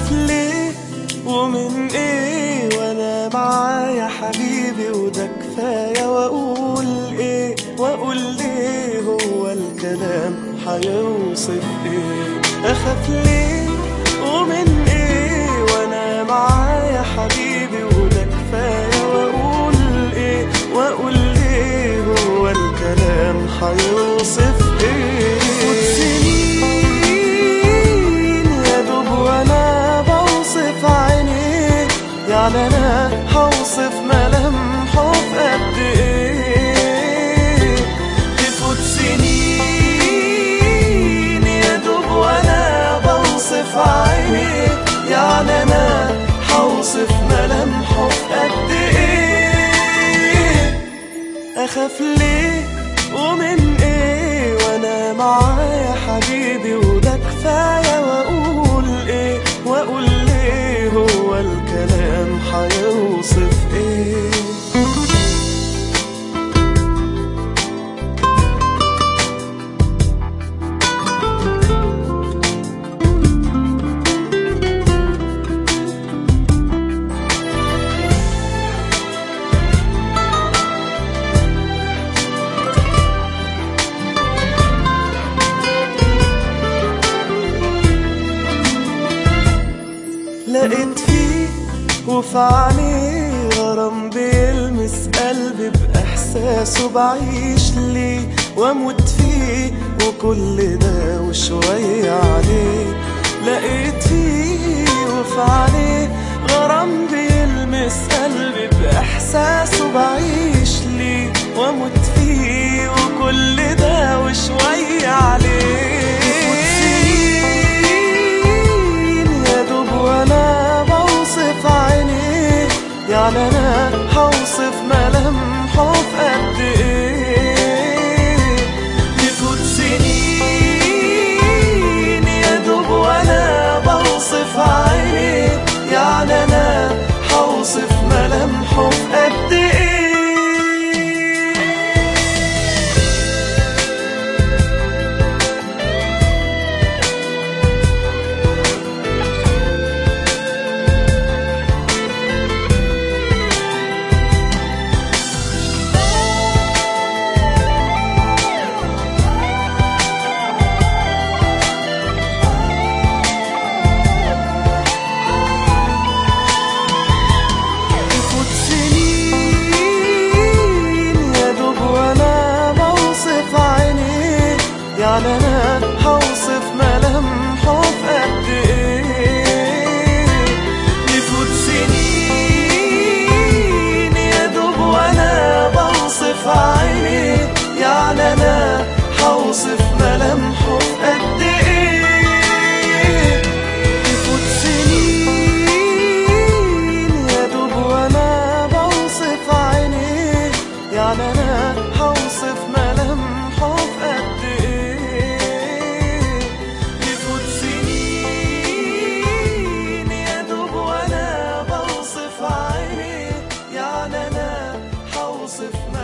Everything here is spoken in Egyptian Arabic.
اخاف ليه ومن ايه وانا معايا حبيبي وده كفايه واقول ايه واقول ليه هو الكلام هيوصف ايه اخاف ليه ومن ايه وانا معايا حبيبي وده كفايه واقول ايه واقول ليه هو الكلام هيوصف ايه سنين يا دوب وانا بوصف عينيه يعني انا هوصف ملامحه في قد ايه تفوت سنين يا دوب وانا بوصف عينيه يعني انا هوصف ملامحه في قد ايه اخاف ليه ومن ايه وانا معايا حبيبي وده كفايه واقول ايه واقول ليه هو الكلام هيوصف ايه لقيت فيه وفي عينيه غرام بيلمس قلبي بإحساسه بعيش ليه وأموت فيه وكل ده وشوية عليه لقيت فيه وفي عينيه غرام بيلمس قلبي بإحساسه بعيش ليه وأموت فيه وكل ده وشوية عليه سنين يا دوب وانا بوصف عينيه يعني انا هوصف ملامحه في قد ايه تفوت سنين يا دوب وانا بوصف عينيه يعني انا هوصف ملامحه في قد ايه تفوت سنين يا دوب وانا بوصف عينيه يعني انا هوصف ملامحه في قد ايه تفوت سنين يا دوب وانا بوصف عينيه يعني انا هوصف ملامحه في قد ايه تفوت سنين يا دوب وانا بوصف عينيه يعني انا هوصف ملامحه في قد ايه تفوت سنين يا دوب وانا بوصف عينيه يعني انا هوصف ملامحه